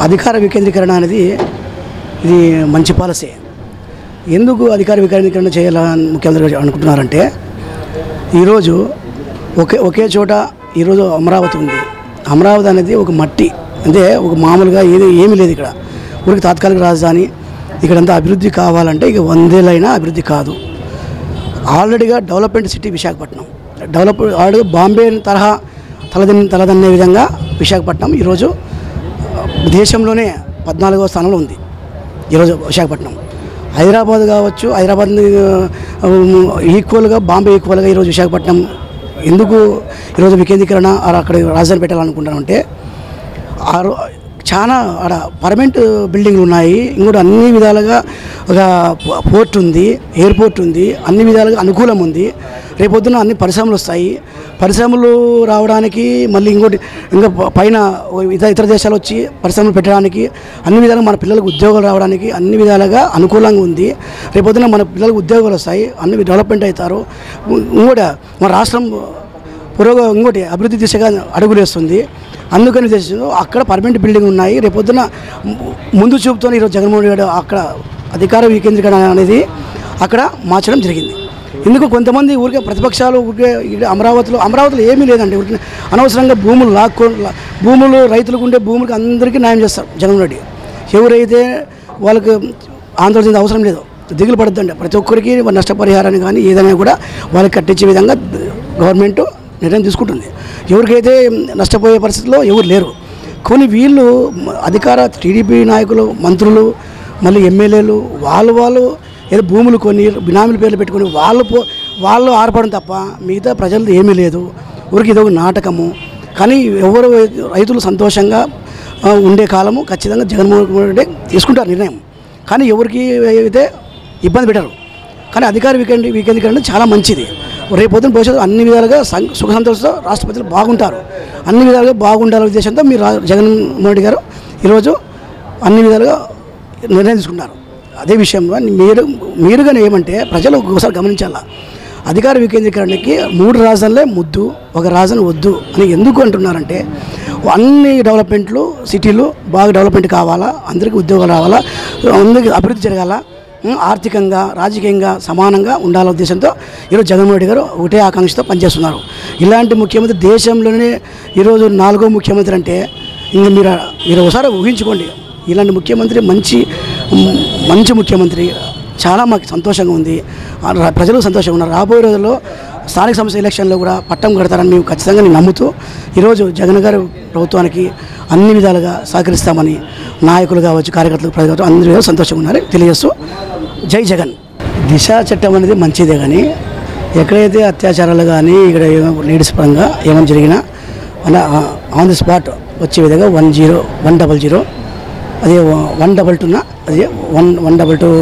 అధికార వికేంద్రీకరణ అనేది ఇది మంచి పాలసీ ఎందుకు అధికార వికేంద్రీకరణ చేయాలని ముఖ్యమంత్రి గారు అనుకుంటున్నారంటే ఈరోజు ఒకే ఒకే చోట ఈరోజు అమరావతి ఉంది అమరావతి అనేది ఒక మట్టి అంటే ఒక మామూలుగా ఏది ఏమీ లేదు ఇక్కడ ఊరికి తాత్కాలిక రాజధాని ఇక్కడంతా అభివృద్ధి కావాలంటే ఇక వందేలైనా అభివృద్ధి కాదు ఆల్రెడీగా development city Visakhapatnam develop already Bombay తరహా తలదన్ తలదన్నే విధంగా విశాఖపట్నం ఈరోజు దేశంలోనే పద్నాలుగవ స్థానంలో ఉంది ఈరోజు విశాఖపట్నం హైదరాబాద్ కావచ్చు హైదరాబాద్ ఈక్వల్గా బాంబే ఈక్వల్గా ఈరోజు విశాఖపట్నం ఎందుకు ఈరోజు వికేంద్రీకరణ ఆ- అక్కడ రాజధాని పెట్టాలనుకుంటానంటే ఆ రో- చాలా ఆడ పర్మనెంట్ బిల్డింగ్లు ఉన్నాయి ఇంకోటి అన్ని విధాలుగా ఒక పో- పోర్ట్ ఉంది ఎయిర్పోర్ట్ ఉంది అన్ని విధాలుగా అనుకూలం ఉంది రేపొద్దున అన్ని పరిశ్రమలు వస్తాయి పరిశ్రమలు రావడానికి మళ్ళీ ఇంకోటి ఇంకా ప- పైన ఇతర ఇతర దేశాలు వచ్చి పరిశ్రమలు పెట్టడానికి అన్ని విధాలుగా మన పిల్లలకు ఉద్యోగాలు రావడానికి అన్ని విధాలుగా అనుకూలంగా ఉంది రేపొద్దున మన పిల్లలకు ఉద్యోగాలు వస్తాయి అన్ని డెవలప్మెంట్ అవుతారు ఇంకోటి మన రాష్ట్రం పురోగ ఇంకోటి అభివృద్ధి దిశగా అడుగులేస్తుంది అందుకని ఉద్దేశంతో అక్కడ పర్మనెంట్ బిల్డింగ్ ఉన్నాయి రేపొద్దున ము- ముందు చూపుతో ఈరోజు జగన్మోహన్ రెడ్డి గారు అక్కడ అధికార వికేంద్రీకరణ అనేది అక్కడ మార్చడం జరిగింది ఎందుకు కొంతమంది ఊరికే ప్రతిపక్షాలు ఊరికే ఇక్కడ అమరావతిలో అమరావతిలో ఏమీ లేదండి ఊరికే అనవసరంగా భూములు లాక్కో లా- భూములు రైతులకు ఉండే భూములకు అందరికీ న్యాయం చేస్తారు జగన్మోహన్ రెడ్డి ఎవరైతే వాళ్ళకి ఆందోళన చెందే అవసరం లేదు దిగులు పడద్దండి ప్రతి ఒక్కరికి నష్టపరిహారాన్ని కానీ ఏదైనా కూడా వాళ్ళకి కట్టించే విధంగా గవర్నమెంట్ నిర్ణయం తీసుకుంటుంది ఎవరికైతే నష్టపోయే పరిస్థితిలో ఎవరు లేరు కొన్ని వీళ్ళు మ- అధికార టీడీపీ నాయకులు మంత్రులు మళ్ళీ ఎమ్మెల్యేలు వాళ్ళు వాళ్ళు ఏదో భూములు కొని బినామీల పేర్లు పెట్టుకొని వాళ్ళు పో వాళ్ళు ఆర్పడం తప్ప మిగతా ప్రజలది ఏమీ లేదు ఊరికి ఇది ఒక నాటకము కానీ ఎవరు రైతులు సంతోషంగా ఆ, ఉండే కాలము ఖచ్చితంగా జగన్మోహన్ రెడ్డి తీసుకుంటారు నిర్ణయం కానీ ఎవరికి అయితే ఇబ్బంది పెట్టరు కానీ అధికార వీకెండ్ వీకెందీకరణ చాలా మంచిది రేపు పొద్దున భవిష్యత్తు అన్ని విధాలుగా సం- సుఖ సంతోషంతో రాష్ట్ర ప్రజలు బాగుంటారు అన్ని విధాలుగా బాగుండాలనే ఉద్దేశంతో మీరు రా- జగన్మోహన్ రెడ్డి గారు ఈరోజు అన్ని విధాలుగా నిర్ణయం తీసుకున్నారు అదే విషయంలో మీరు మీరుగానే ఏమంటే ప్రజలు ఒకసారి గమనించాలా అధికార వికేంద్రీకరణకి మూడు రాజధానులే ముద్దు ఒక రాజధాని వద్దు అని ఎందుకు అంటున్నారంటే అన్ని డెవలప్మెంట్లు సిటీలు బాగా డెవలప్మెంట్ కావాలా అందరికీ ఉద్యోగాలు రావాలా అందరికీ అభివృద్ధి జరగాల ఉం, ఆర్థికంగా రాజకీయంగా సమానంగా ఉండాలనే ఉద్దేశంతో ఈరోజు జగన్మోహన్ రెడ్డి గారు ఒకటే ఆకాంక్షతో పనిచేస్తున్నారు ఇలాంటి ముఖ్యమంత్రి దేశంలోనే ఈరోజు నాలుగో ముఖ్యమంత్రి అంటే ఇంక మీరు మీరు ఒకసారి ఊహించుకోండి ఇలాంటి ముఖ్యమంత్రి మంచి ఉం, మంచి ముఖ్యమంత్రి చాలా మాకు సంతోషంగా ఉంది ఆ రా- ప్రజలు సంతోషంగా ఉన్నారు రాబోయే రోజుల్లో స్థానిక సంస్థ ఎలక్షన్లో కూడా పట్టం కడతారని మేము ఖచ్చితంగా నేను నమ్ముతూ ఈరోజు జగన్ గారి ప్రభుత్వానికి అన్ని విధాలుగా సహకరిస్తామని నాయకులు కావచ్చు కార్యకర్తలు ప్రజలు కావచ్చు అందరూ కూడా సంతోషంగా ఉన్నారని తెలియజేస్తూ జై జగన్ దిశ చట్టం అనేది మంచిదే కానీ ఎక్కడైతే అత్యాచారాలు కానీ ఇక్కడ లేడీస్ పరంగా ఏమైనా జరిగినా అలా ఆన్ ది స్పాట్ వచ్చే విధంగా one zero one double zero అది వన్ డబల్ టూన అది వన్ వన్ డబల్ టూ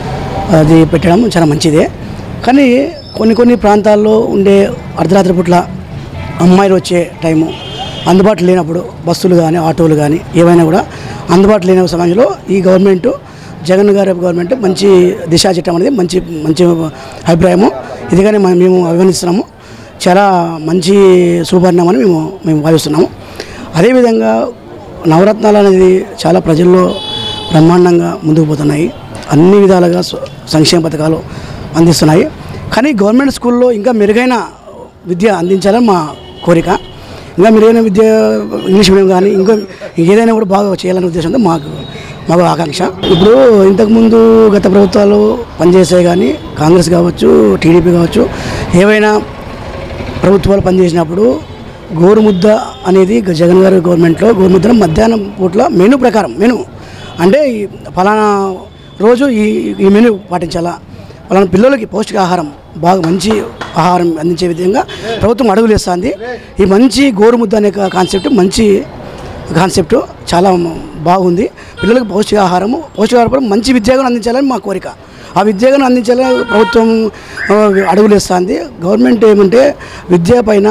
అది పెట్టడం చాలా మంచిదే కానీ కొన్ని కొన్ని ప్రాంతాల్లో ఉండే అర్ధరాత్రి పూట్ల అమ్మాయిలు వచ్చే టైము అందుబాటులో లేనప్పుడు బస్సులు కానీ ఆటోలు కానీ ఏవైనా కూడా అందుబాటులో లేని సమయంలో ఈ గవర్నమెంట్ జగన్ గారి గవర్నమెంట్ మంచి దిశా చట్టం అనేది మంచి మంచి అభిప్రాయము ఇది కానీ మ- మేము అభివర్ణిస్తున్నాము చాలా మంచి శుభపరిణామని మేము మేము భావిస్తున్నాము అదేవిధంగా నవరత్నాలు అనేది చాలా ప్రజల్లో బ్రహ్మాండంగా ముందుకు పోతున్నాయి అన్ని విధాలుగా స- సంక్షేమ పథకాలు అందిస్తున్నాయి కానీ గవర్నమెంట్ స్కూల్లో ఇంకా మెరుగైన విద్య అందించాలని మా కోరిక ఇంకా మెరుగైన విద్య ఇంగ్లీష్ మీడియం కానీ ఇంకా ఏదైనా కూడా బాగా చేయాలనే ఉద్దేశంతో మాకు మాకు ఆకాంక్ష ఇప్పుడు ఇంతకుముందు గత ప్రభుత్వాలు పనిచేసాయి కానీ కాంగ్రెస్ కావచ్చు టీడీపీ కావచ్చు ఏవైనా ప్రభుత్వాలు పనిచేసినప్పుడు గోరుముద్ద అనేది గ- జగన్ గారి గవర్నమెంట్లో గోరుముద్దను మధ్యాహ్నం పూట్ల మెనూ ప్రకారం మెనూ అంటే ఈ ఫలానా రోజు ఈ ఈ మెనూ పాటించాలా ఫలానా పిల్లలకి పౌష్టికాహారం బాగా మంచి ఆహారం అందించే విధంగా ప్రభుత్వం అడుగులు వేస్తుంది ఈ మంచి గోరుముద్ద అనే కా- కాన్సెప్ట్ మంచి కాన్సెప్ట్ చాలా మ- బాగుంది పిల్లలకు పౌష్టికాహారము పౌష్టికాహారం మంచి విద్యను అందించాలని మా కోరిక ఆ విద్యను అందించాలని ప్రభుత్వం ఆ, అడుగులు వేస్తుంది గవర్నమెంట్ ఏమంటే విద్య పైన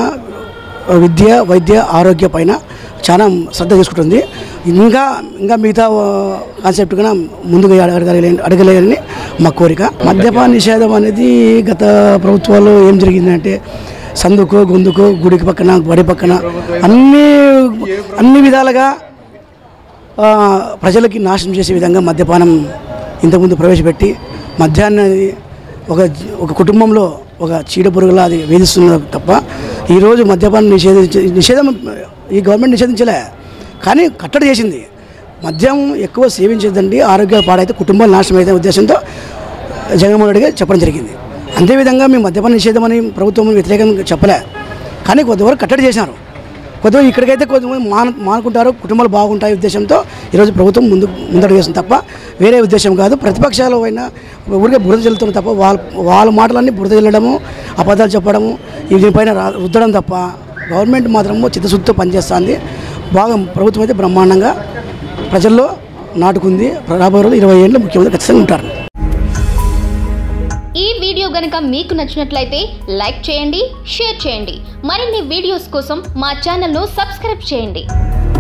ఆ, విద్య వైద్య ఆరోగ్య పైన చాలా శ్రద్ధ తీసుకుంటుంది ఇంకా ఇంకా మిగతా కాన్సెప్ట్ కన్నా ముందుగా అడగలే అడగలేదని మా కోరిక మద్యపాన నిషేధం అనేది గత ప్రభుత్వాల్లో ఏం జరిగిందంటే సందుకు గొంతుకు గుడికి పక్కన బడి పక్కన అన్ని అన్ని విధాలుగా ఆ, ప్రజలకి నాశనం చేసే విధంగా మద్యపానం ఇంతకుముందు ప్రవేశపెట్టి మద్యాన్ని ఒక ఒక కుటుంబంలో ఒక చీడ పురుగులా అది వేధిస్తున్నారు తప్ప ఈరోజు మద్యపానం నిషేధించ నిషేధం ఈ గవర్నమెంట్ నిషేధించలే కానీ కట్టడి చేసింది మద్యం ఎక్కువ సేవించదండి ఆరోగ్య పాడైతే కుటుంబాలు నాశనం అయితే ఉద్దేశంతో జగన్మోహన్ రెడ్డి గారు చెప్పడం జరిగింది అంతేవిధంగా మేము మద్యపాన నిషేధం అని ప్రభుత్వం వ్యతిరేకంగా చెప్పలే కానీ కొంతవరకు కట్టడి చేశారు కొద్దిగా ఇక్కడికైతే కొంతమంది మాన మానుకుంటారు కుటుంబాలు బాగుంటాయి ఉద్దేశంతో ఈరోజు ప్రభుత్వం ముందు ముందడుగు వేస్తుంది తప్ప వేరే ఉద్దేశం కాదు ప్రతిపక్షాలు అయినా ఊరికే బురద చెల్లుతున్నారు తప్ప వాళ్ళ వాళ్ళ మాటలన్నీ బురద చెల్లడము అబద్ధాలు చెప్పడము ఈ దీనిపైన రా- రుద్దడం తప్ప గవర్నమెంట్ మాత్రము చిత్తశుద్ధితో పనిచేస్తుంది బాగా ప్రభుత్వం అయితే బ్రహ్మాండంగా ప్రజల్లో నాటుకుంది రాబోయే రోజులు ఇరవై ఏళ్ళు ముఖ్యమంత్రి ఖచ్చితంగా ఉంటారు ఈ వీడియో గనుక మీకు నచ్చినట్లయితే లైక్ చేయండి షేర్ చేయండి మరిన్ని వీడియోస్ కోసం మా ఛానల్ను సబ్స్క్రైబ్ చేయండి